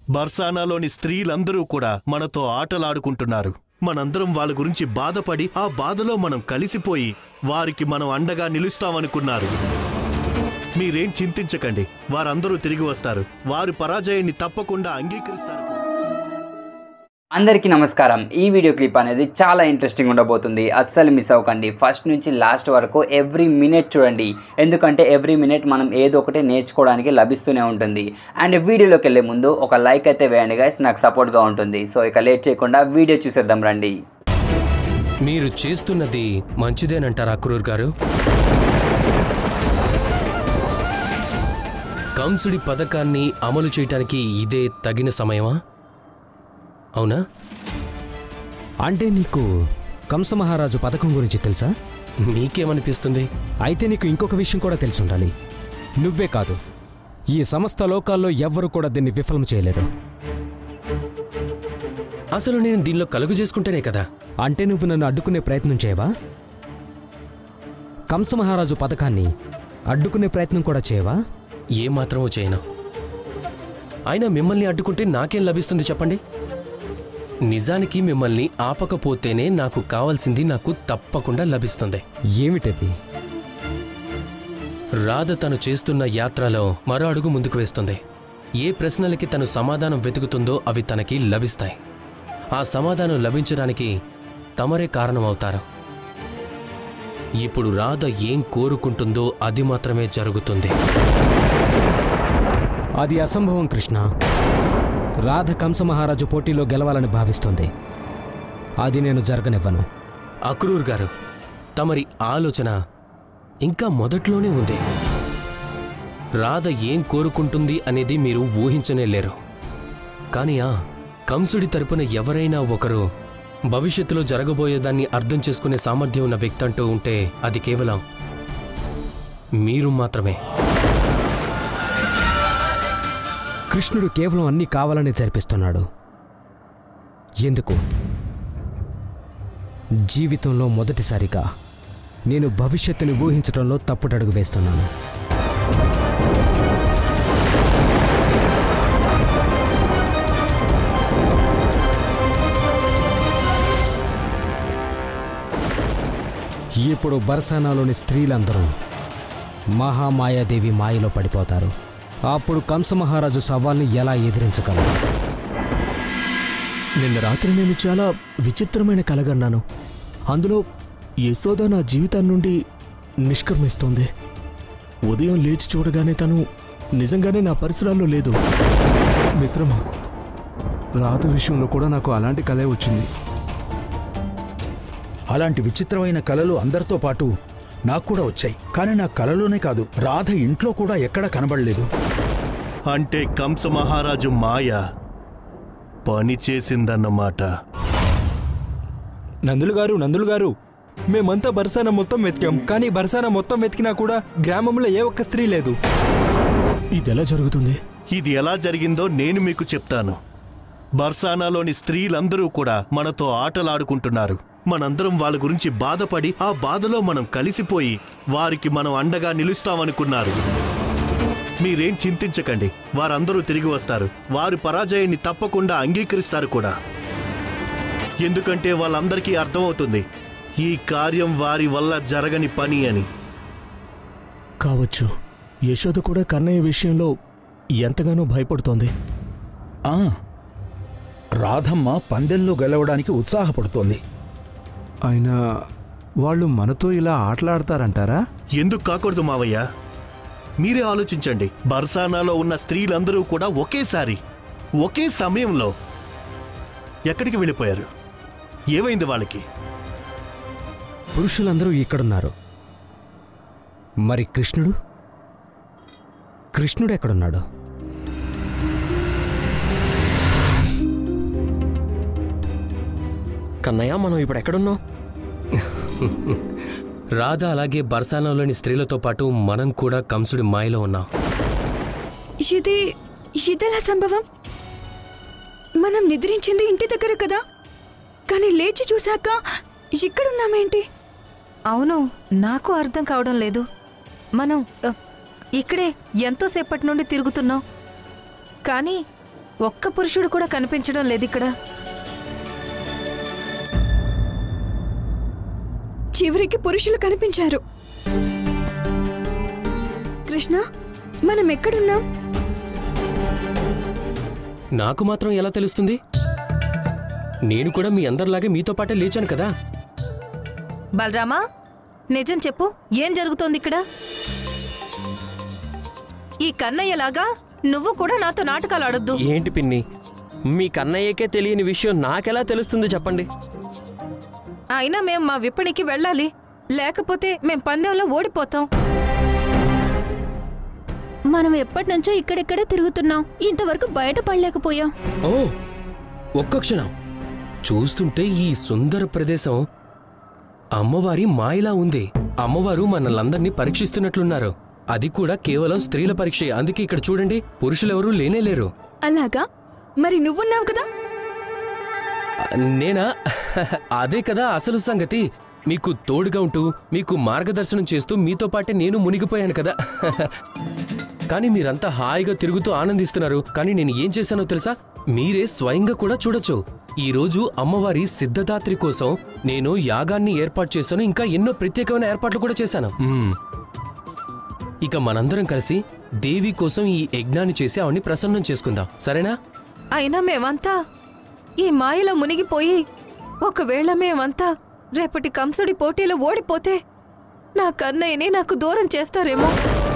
బర్సానాలోని స్త్రీలందరూ కూడా మనతో ఆటలాడుకుంటున్నారు మనందరం వాళ్ళ గురించి బాధపడి ఆ బాధలో మనం కలిసిపోయి వారికి మనం అండగా నిలుస్తామనుకున్నారు మీరేం చింతించకండి వారందరూ తిరిగి వస్తారు వారి పరాజయాన్ని తప్పకుండా అంగీకరిస్తారు అందరికీ నమస్కారం ఈ వీడియో క్లిప్ అనేది చాలా ఇంట్రెస్టింగ్ ఉండబోతుంది అస్సలు మిస్ అవ్వకండి ఫస్ట్ నుంచి లాస్ట్ వరకు ఎవ్రీ మినిట్ చూడండి ఎందుకంటే ఎవ్రీ మినిట్ మనం ఏదో ఒకటి నేర్చుకోవడానికి లభిస్తూనే ఉంటుంది అండ్ వీడియోలోకి వెళ్ళే ముందు ఒక లైక్ అయితే వేయండి గైస్ నాకు సపోర్ట్గా ఉంటుంది సో ఇక లేట్ చేయకుండా వీడియో చూసేద్దాం రండి మీరు చేస్తున్నది మంచిదేనంటారా క్రూర్ గారు కంసుడి పథకాన్ని అమలు చేయటానికి ఇదే తగిన సమయమా అవునా అంటే నీకు కంసమహారాజు పథకం గురించి తెలుసా మీకేమనిపిస్తుంది అయితే నీకు ఇంకొక విషయం కూడా తెలుసుండాలి నువ్వే కాదు ఈ సమస్త లోకాల్లో ఎవ్వరూ కూడా దీన్ని విఫలం చేయలేరు అసలు నేను దీనిలో కలుగు చేసుకుంటేనే కదా అంటే నువ్వు నన్ను అడ్డుకునే ప్రయత్నం చేయవా కంసమహారాజు పథకాన్ని అడ్డుకునే ప్రయత్నం కూడా చేయవా ఏ మాత్రమో చేయను అయినా మిమ్మల్ని అడ్డుకుంటే నాకేం లభిస్తుంది చెప్పండి నిజానికి మిమ్మల్ని ఆపకపోతేనే నాకు కావాల్సింది నాకు తప్పకుండా లభిస్తుంది ఏమిటది రాధ తను చేస్తున్న యాత్రలో మరో అడుగు ముందుకు వేస్తుంది ఏ ప్రశ్నలకి తను సమాధానం వెతుకుతుందో అవి తనకి లభిస్తాయి ఆ సమాధానం లభించడానికి తమరే కారణమవుతారు ఇప్పుడు రాధ ఏం కోరుకుంటుందో అది మాత్రమే జరుగుతుంది అది అసంభవం కృష్ణ రాధ కంసమహారాజు పోటీలో గెలవాలని భావిస్తుంది అది నేను జరగనివ్వను అక్రూర్ గారు తమరి ఆలోచన ఇంకా మొదట్లోనే ఉంది రాధ ఏం కోరుకుంటుంది అనేది మీరు ఊహించనే లేరు కానీ ఆ కంసుడి తరపున ఎవరైనా ఒకరు భవిష్యత్తులో జరగబోయేదాన్ని అర్థం చేసుకునే సామర్థ్యం ఉన్న వ్యక్తి అంటూ ఉంటే అది కేవలం మీరు మాత్రమే కృష్ణుడు కేవలం అన్నీ కావాలని జరిపిస్తున్నాడు ఎందుకు జీవితంలో మొదటిసారిగా నేను భవిష్యత్తుని ఊహించడంలో తప్పుటడుగు వేస్తున్నాను ఇప్పుడు బర్సానాలోని స్త్రీలందరూ మహామాయాదేవి మాయలో పడిపోతారు అప్పుడు కంసమహారాజు సవాల్ని ఎలా ఎదిరించగలరు నిన్న రాత్రి నేను చాలా విచిత్రమైన కలగన్నాను అందులో యశోద నా జీవితం నుండి నిష్క్రమిస్తోంది ఉదయం లేచి చూడగానే తను నిజంగానే నా పరిసరాల్లో లేదు మిత్రమా రాత విషయంలో కూడా నాకు అలాంటి కలే వచ్చింది అలాంటి విచిత్రమైన కలలు అందరితో పాటు నాకు కూడా వచ్చాయి కానీ నా కలలోనే కాదు రాధ ఇంట్లో కూడా ఎక్కడా కనబడలేదు అంటే కంస మహారాజు మాయ పని చేసిందన్నమాట నందులు గారు నందులు గారు మేమంతా బర్సాన మొత్తం వెతికాం కానీ బర్సాన మొత్తం వెతికినా కూడా గ్రామంలో ఏ ఒక్క స్త్రీ లేదు ఇది ఎలా జరుగుతుంది ఇది ఎలా జరిగిందో నేను మీకు చెప్తాను బర్సానాలోని స్త్రీలందరూ కూడా మనతో ఆటలాడుకుంటున్నారు మనందరం వాళ్ళ గురించి బాధపడి ఆ బాధలో మనం కలిసిపోయి వారికి మనం అండగా నిలుస్తామనుకున్నారు మీరేం చింతించకండి వారందరూ తిరిగి వస్తారు వారి పరాజయాన్ని తప్పకుండా అంగీకరిస్తారు కూడా ఎందుకంటే వాళ్ళందరికీ అర్థమవుతుంది ఈ కార్యం వారి వల్ల జరగని పని అని కావచ్చు యశోద కూడా కన్నయ్య విషయంలో ఎంతగానో భయపడుతోంది ఆ రాధమ్మ పందెంలో గెలవడానికి ఉత్సాహపడుతోంది అయినా వాళ్ళు మనతో ఇలా ఆటలాడతారంటారా ఎందుకు కాకూడదు మావయ్య మీరే ఆలోచించండి బర్సానాలో ఉన్న స్త్రీలందరూ కూడా ఒకేసారి ఒకే సమయంలో ఎక్కడికి వెళ్ళిపోయారు ఏమైంది వాళ్ళకి పురుషులందరూ ఇక్కడున్నారు మరి కృష్ణుడు కృష్ణుడు ఎక్కడున్నాడు కన్నయ్య మనం ఇప్పుడు ఎక్కడున్నాం రాధ అలాగే బర్సానంలోని స్త్రీలతో పాటు మనం కూడా కంసుడి మాయలో ఉన్నాం ఇది ఇదెలా సంభవం మనం నిద్రించింది ఇంటి దగ్గర కదా కానీ లేచి చూశాక ఇక్కడున్నామేంటి అవును నాకు అర్థం కావడం లేదు మనం అ, ఇక్కడే ఎంతోసేపటి నుండి తిరుగుతున్నాం కానీ ఒక్క పురుషుడు కూడా కనిపించడం లేదు ఇక్కడ చివరికి పురుషులు కనిపించారు కృష్ణ మనం ఎక్కడున్నాం నాకు మాత్రం ఎలా తెలుస్తుంది నేను కూడా మీ అందరిలాగే మీతో పాటే లేచాను కదా బలరామా నిజం చెప్పు ఏం జరుగుతోంది ఇక్కడ ఈ కన్నయ్యలాగా నువ్వు కూడా నాతో నాటకాలు ఆడొద్దు ఏంటి పిన్ని మీ కన్నయ్యకే తెలియని విషయం నాకెలా తెలుస్తుంది చెప్పండి అయినా మేం మా విప్పణికి వెళ్ళాలి లేకపోతే మేం పందెంలో ఓడిపోతాం మనం ఎప్పటి నుంచో ఇక్కడెక్కడే తిరుగుతున్నాం ఇంతవరకు బయట పడలేకపోయాం ఓ ఒక్క క్షణం చూస్తుంటే ఈ సుందర ప్రదేశం అమ్మవారి మాయలా ఉంది అమ్మవారు మనల్ందరినీ పరీక్షిస్తున్నట్లున్నారు అది కూడా కేవలం స్త్రీల పరీక్ష అందుకే ఇక్కడ చూడండి పురుషులెవరూ లేనేలేరు అలాగా మరి నువ్వున్నావు కదా నేనా అదే కదా అసలు సంగతి మీకు తోడుగా ఉంటూ మీకు మార్గదర్శనం చేస్తూ మీతో పాటే నేను మునిగిపోయాను కదా కానీ మీరంతా హాయిగా తిరుగుతూ ఆనందిస్తున్నారు కానీ నేను ఏం చేశానో తెలుసా మీరే స్వయంగా కూడా చూడొచ్చు ఈ రోజు అమ్మవారి సిద్ధదాత్రి కోసం నేను యాగాన్ని ఏర్పాటు చేశాను ఇంకా ఎన్నో ప్రత్యేకమైన ఏర్పాట్లు కూడా చేశాను మ్మ్. ఇక మనందరం కలిసి దేవి కోసం ఈ యజ్ఞాన్ని చేసి ఆవిడ్ని ప్రసన్నం చేసుకుందాం సరేనా అయినా మేమంతా ఈ మాయలో మునిగిపోయి ఒకవేళ మేమంతా రేపటి కంసుడి పోటీలో ఓడిపోతే నా కన్నయ్యని నాకు దూరం చేస్తారేమో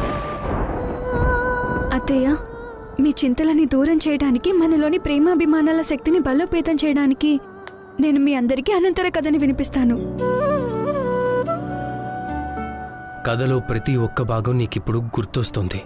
అత్తయ్య మీ చింతలని దూరం చేయడానికి మనలోని ప్రేమాభిమానాల శక్తిని బలోపేతం చేయడానికి నేను మీ అందరికీ అనంతర కథని వినిపిస్తాను కథలో ప్రతి ఒక్క భాగం నీకిప్పుడు గుర్తొస్తుంది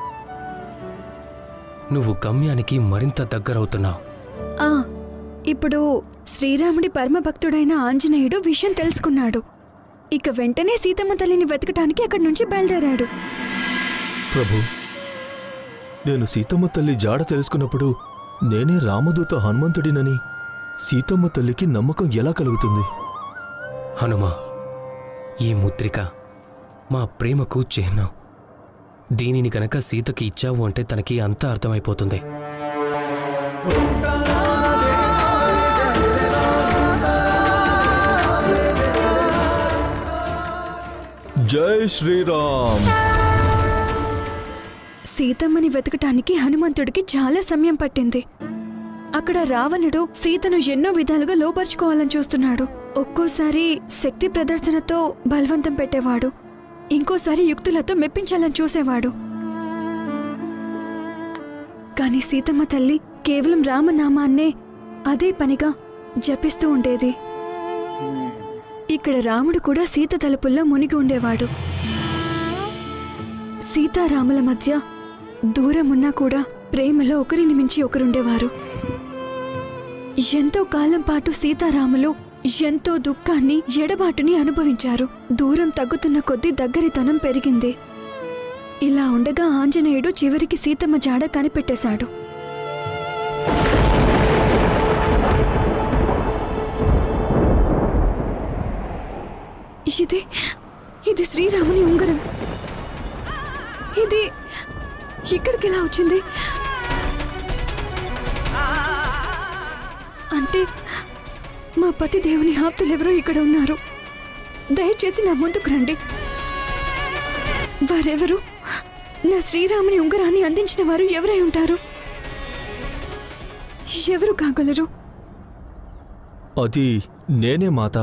నువ్వు గమ్యానికి మరింత దగ్గరవుతున్నావు ఆ ఇప్పుడు శ్రీరాముడి పరమభక్తుడైన ఆంజనేయుడు విషయం తెలుసుకున్నాడు ఇక వెంటనే సీతమ్మ తల్లిని వెతకటానికి అక్కడి నుంచి బయలుదేరాడు ప్రభు నేను సీతమ్మ తల్లి జాడ తెలుసుకున్నప్పుడు నేనే రామదూత హనుమంతుడినని సీతమ్మ తల్లికి నమ్మకం ఎలా కలుగుతుంది హనుమా ఈ ముద్రిక మా ప్రేమకు చిహ్నం దీనిని గనక సీతకి ఇచ్చావు అంటే తనకి అంతా అర్థమైపోతుంది జై శ్రీరామ్ సీతమ్మని వెతకటానికి హనుమంతుడికి చాలా సమయం పట్టింది అక్కడ రావణుడు సీతను ఎన్నో విధాలుగా లోపరుచుకోవాలని చూస్తున్నాడు ఒక్కోసారి శక్తి ప్రదర్శనతో బలవంతం పెట్టేవాడు ఇంకోసారి యుక్తులతో మెప్పించాలని చూసేవాడు కాని సీతమ్మ తల్లి కేవలం రామనామాన్నే అదే పనిగా జపిస్తూ ఉండేది ఇక్కడ రాముడు కూడా సీత తలుపుల్లో మునిగి ఉండేవాడు సీతారాముల మధ్య దూరం ఉన్నా కూడా ప్రేమలో ఒకరిని మించి ఒకరుండేవారు ఎంతో కాలం పాటు సీతారాములు ఎంతో దుఃఖాన్ని ఎడబాటుని అనుభవించారు దూరం తగ్గుతున్న కొద్దీ దగ్గరితనం పెరిగింది ఇలా ఉండగా ఆంజనేయుడు చివరికి సీతమ్మ జాడ కనిపెట్టేశాడు ఇది ఇది శ్రీరాముని ఉంగరం ఇది ఇక్కడికి ఎలా వచ్చింది అంటే మా పతి దేవుని ఆప్తులెవరో ఇక్కడ ఉన్నారు దయచేసి నా ముందుకు రండి వారెవరు నా శ్రీరాముని ఉంగరాన్ని అందించిన వారు ఎవరై ఉంటారు ఎవరు కాగలరు అది నేనే మాత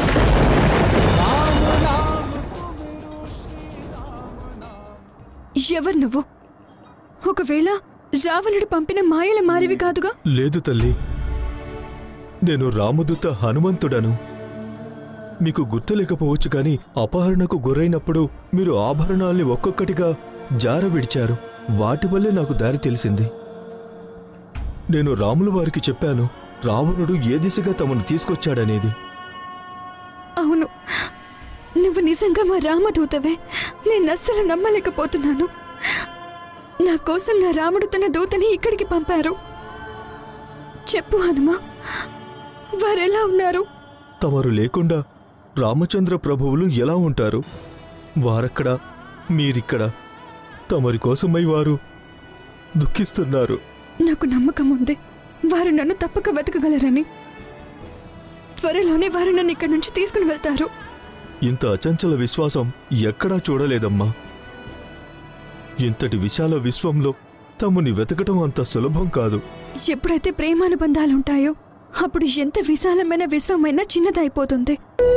ఎవరు నువ్వు ఒకవేళ రావణుడు పంపిన మాయల మారివి కాదుగా లేదు తల్లి నేను రామదూత హనుమంతుడను మీకు గుర్తులేకపోవచ్చు కానీ అపహరణకు గురైనప్పుడు మీరు ఆభరణాల్ని ఒక్కొక్కటిగా జార విడిచారు వాటి వల్లే నాకు దారి తెలిసింది నేను రాముల వారికి చెప్పాను రావణుడు ఏ దిశగా తమను తీసుకొచ్చాడనేది అవును నువ్వు నిజంగా మా రామదూతవే నేను అస్సలు నమ్మలేకపోతున్నాను నా కోసం నా రాముడు తన దూతని ఇక్కడికి పంపారు చెప్పు హనుమా వారెలా ఉన్నారు తమరు లేకుండా రామచంద్ర ప్రభువులు ఎలా ఉంటారు వారక్కడ మీరిక్కడ తమరి కోసమై వారు దుఃఖిస్తున్నారు నాకు నమ్మకం ఉంది వారు నన్ను తప్పక వెతకగలరని త్వరలోనే వారు నన్ను ఇక్కడి నుంచి తీసుకుని వెళ్తారు ఇంత అచంచల విశ్వాసం ఎక్కడా చూడలేదమ్మా ఇంతటి విశాల విశ్వంలో తమని వెతకటం అంత సులభం కాదు ఎప్పుడైతే ప్రేమానుబంధాలుంటాయో అప్పుడు ఎంత విశాలమైన విశ్వమైనా చిన్నదైపోతుంది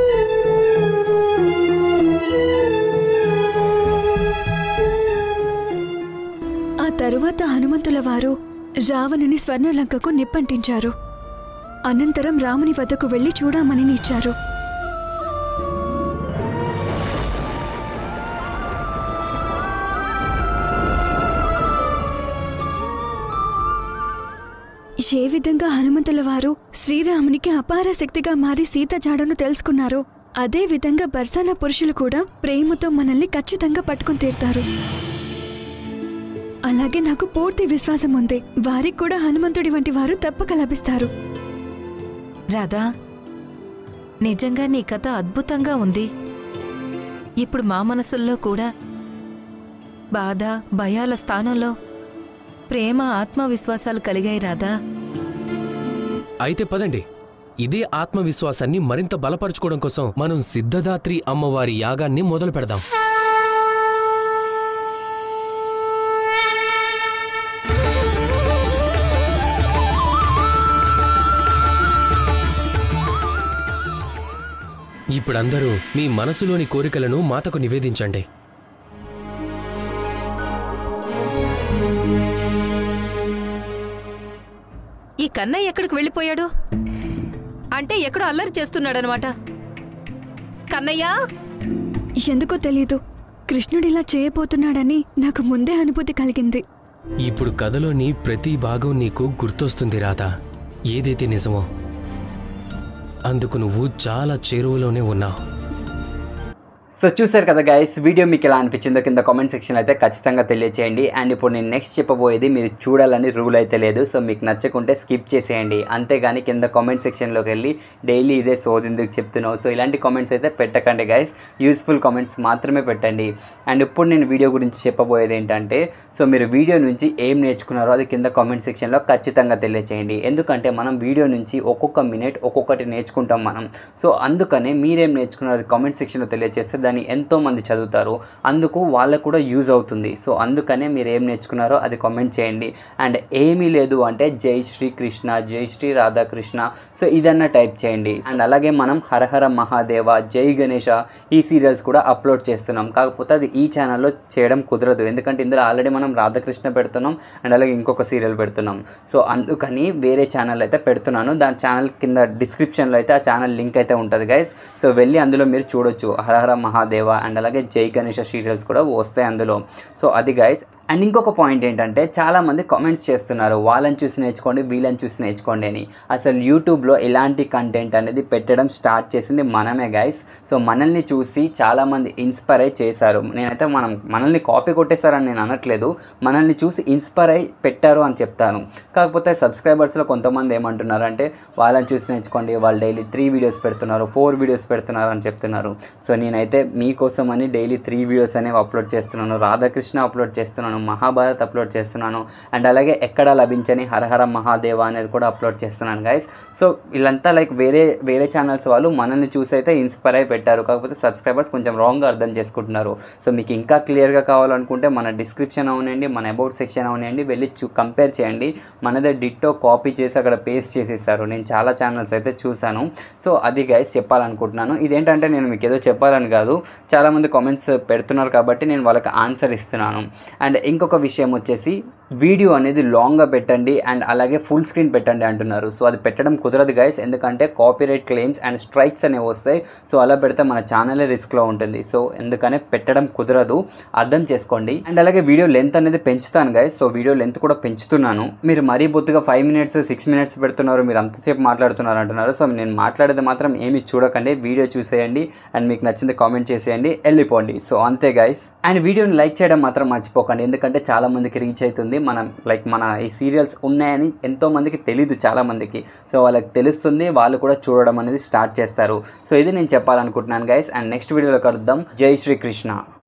ఆ తరువాత హనుమంతుల వారు రావణుని స్వర్ణలంకకు నిప్పంటించారు అనంతరం రాముని వద్దకు వెళ్లి చూడమని ఇచ్చారు ఏ విధంగా హనుమంతుల వారు శ్రీరామునికి అపార శక్తిగా మారి సీత జాడను తెలుసుకున్నారో అదే విధంగా బర్సానా పురుషులు కూడా ప్రేమతో మనల్ని ఖచ్చితంగా పట్టుకుని తీరుతారు అలాగే నాకు పూర్తి విశ్వాసం ఉంది వారికి కూడా హనుమంతుడి వంటి వారు తప్పక లభిస్తారు రాధా నిజంగా నీ కథ అద్భుతంగా ఉంది ఇప్పుడు మా మనసుల్లో కూడా బాధ భయాల స్థానంలో ప్రేమ ఆత్మవిశ్వాసాలు కలిగాయి రాధా అయితే పదండి ఇదే ఆత్మవిశ్వాసాన్ని మరింత బలపరచుకోవడం కోసం మనం సిద్ధదాత్రి అమ్మవారి యాగాన్ని మొదలు పెడదాం ఇప్పుడందరూ మీ మనసులోని కోరికలను మాతకు నివేదించండి ఈ కన్నయ్య ఎక్కడికి వెళ్ళిపోయాడు అంటే ఎక్కడో అల్లరి చేస్తున్నాడనమాట కన్నయ్య ఎందుకో తెలీదు కృష్ణుడిలా చేయబోతున్నాడని నాకు ముందే అనుభూతి కలిగింది ఇప్పుడు కథలోని ప్రతి భాగం నీకు గుర్తొస్తుంది రాధా ఏదైతే నిజమో అందుకు నువ్వు చాలా చేరువలోనే ఉన్నావు సో చూసారు కదా గైస్ వీడియో మీకు ఎలా అనిపించిందో కింద కామెంట్ సెక్షన్ అయితే ఖచ్చితంగా తెలియచేయండి అండ్ ఇప్పుడు నేను నెక్స్ట్ చెప్పబోయేది మీరు చూడాలని రూల్ అయితే లేదు సో మీకు నచ్చకుంటే స్కిప్ చేసేయండి అంతేగాని కింద కామెంట్ సెక్షన్లోకి వెళ్ళి డైలీ ఇదే సోది ఎందుకు చెప్తున్నావు సో ఇలాంటి కామెంట్స్ అయితే పెట్టకండి గైస్ యూస్ఫుల్ కామెంట్స్ మాత్రమే పెట్టండి అండ్ ఇప్పుడు నేను వీడియో గురించి చెప్పబోయేది ఏంటంటే సో మీరు వీడియో నుంచి ఏం నేర్చుకున్నారో అది కింద కామెంట్ సెక్షన్లో ఖచ్చితంగా తెలియచేయండి ఎందుకంటే మనం వీడియో నుంచి ఒక్కొక్క మినిట్ ఒక్కొక్కటి నేర్చుకుంటాం మనం సో అందుకనే మీరేం నేర్చుకున్నారో అది కామెంట్ సెక్షన్లో తెలియజేస్తే దాన్ని ఎంతో మంది చదువుతారు అందుకు వాళ్ళకు కూడా యూజ్ అవుతుంది సో అందుకనే మీరు ఏం నేర్చుకున్నారో అది కామెంట్ చేయండి అండ్ ఏమీ లేదు అంటే జై శ్రీ కృష్ణ జై శ్రీ రాధాకృష్ణ సో ఇదన్నా టైప్ చేయండి అండ్ అలాగే మనం హరహర మహాదేవ జై గణేష ఈ సీరియల్స్ కూడా అప్లోడ్ చేస్తున్నాం కాకపోతే అది ఈ ఛానల్లో చేయడం కుదరదు ఎందుకంటే ఇందులో ఆల్రెడీ మనం రాధాకృష్ణ పెడుతున్నాం అండ్ అలాగే ఇంకొక సీరియల్ పెడుతున్నాం సో అందుకని వేరే ఛానల్ అయితే పెడుతున్నాను దాని ఛానల్ కింద డిస్క్రిప్షన్లో అయితే ఆ ఛానల్ లింక్ అయితే ఉంటుంది గైస్ సో వెళ్ళి అందులో మీరు చూడొచ్చు హరహర మహాదేవ అండ్ అలాగే జై గణేష సీరియల్స్ కూడా వస్తాయి అందులో సో అది గైస్ అండ్ ఇంకొక పాయింట్ ఏంటంటే చాలామంది కామెంట్స్ చేస్తున్నారు వాళ్ళని చూసి నేర్చుకోండి వీళ్ళని చూసి నేర్చుకోండి అని అసలు యూట్యూబ్లో ఇలాంటి కంటెంట్ అనేది పెట్టడం స్టార్ట్ చేసింది మనమే గైస్ సో మనల్ని చూసి చాలామంది ఇన్స్పైర్ అయి చేశారు నేనైతే మనం మనల్ని కాపీ కొట్టేశారని నేను అనట్లేదు మనల్ని చూసి ఇన్స్పైర్ అయి పెట్టారు అని చెప్తాను కాకపోతే సబ్స్క్రైబర్స్లో కొంతమంది ఏమంటున్నారు అంటే వాళ్ళని చూసి నేర్చుకోండి వాళ్ళు డైలీ త్రీ వీడియోస్ పెడుతున్నారు ఫోర్ వీడియోస్ పెడుతున్నారు అని చెప్తున్నారు సో నేనైతే మీకోసం అని డైలీ త్రీ వీడియోస్ అనేవి అప్లోడ్ చేస్తున్నాను రాధాకృష్ణ అప్లోడ్ చేస్తున్నాను మహాభారత్ అప్లోడ్ చేస్తున్నాను అండ్ అలాగే ఎక్కడ లభించని హరహర మహాదేవ అనేది కూడా అప్లోడ్ చేస్తున్నాను గైస్ సో వీళ్ళంతా లైక్ వేరే వేరే ఛానల్స్ వాళ్ళు మనల్ని చూసి అయితే ఇన్స్పైర్ అయి పెట్టారు కాకపోతే సబ్స్క్రైబర్స్ కొంచెం రాంగ్గా అర్థం చేసుకుంటున్నారు సో మీకు ఇంకా క్లియర్గా కావాలనుకుంటే మన డిస్క్రిప్షన్ అవునండి మన అబౌట్ సెక్షన్ అవునండి వెళ్ళి చూ కంపేర్ చేయండి మనదే డిట్టో కాపీ చేసి అక్కడ పేస్ట్ చేసేసారు నేను చాలా ఛానల్స్ అయితే చూశాను సో అది గైస్ చెప్పాలనుకుంటున్నాను ఇదేంటంటే నేను మీకు ఏదో చెప్పాలని కాదు చాలామంది కామెంట్స్ పెడుతున్నారు కాబట్టి నేను వాళ్ళకి ఆన్సర్ ఇస్తున్నాను అండ్ ఇంకొక విషయం వచ్చేసి వీడియో అనేది లాంగ్గా పెట్టండి అండ్ అలాగే ఫుల్ స్క్రీన్ పెట్టండి అంటున్నారు సో అది పెట్టడం కుదరదు గైస్ ఎందుకంటే కాపీరైట్ క్లెయిమ్స్ అండ్ స్ట్రైక్స్ అనేవి వస్తాయి సో అలా పెడితే మన ఛానలే రిస్క్లో ఉంటుంది సో ఎందుకనే పెట్టడం కుదరదు అర్థం చేసుకోండి అండ్ అలాగే వీడియో లెంత్ అనేది పెంచుతాను గైస్ సో వీడియో లెంత్ కూడా పెంచుతున్నాను మీరు మరీ బొత్తుగా ఫైవ్ మినిట్స్ సిక్స్ మినిట్స్ పెడుతున్నారు మీరు అంతసేపు మాట్లాడుతున్నారు అంటున్నారు సో నేను మాట్లాడేది మాత్రం ఏమి చూడకండి వీడియో చూసేయండి అండ్ మీకు నచ్చింది కామెంట్ చేసేయండి వెళ్ళిపోండి సో అంతే గైస్ అండ్ వీడియోని లైక్ చేయడం మాత్రం మర్చిపోకండి ఎందుకంటే చాలా మందికి రీచ్ అవుతుంది మనం లైక్ మన ఈ సీరియల్స్ ఉన్నాయని ఎంతో మందికి తెలీదు చాలా మందికి సో వాళ్ళకి తెలుస్తుంది వాళ్ళు కూడా చూడడం అనేది స్టార్ట్ చేస్తారు సో ఇది నేను చెప్పాలనుకుంటున్నాను గైస్ అండ్ నెక్స్ట్ వీడియోలో కలుద్దాం జై శ్రీకృష్ణ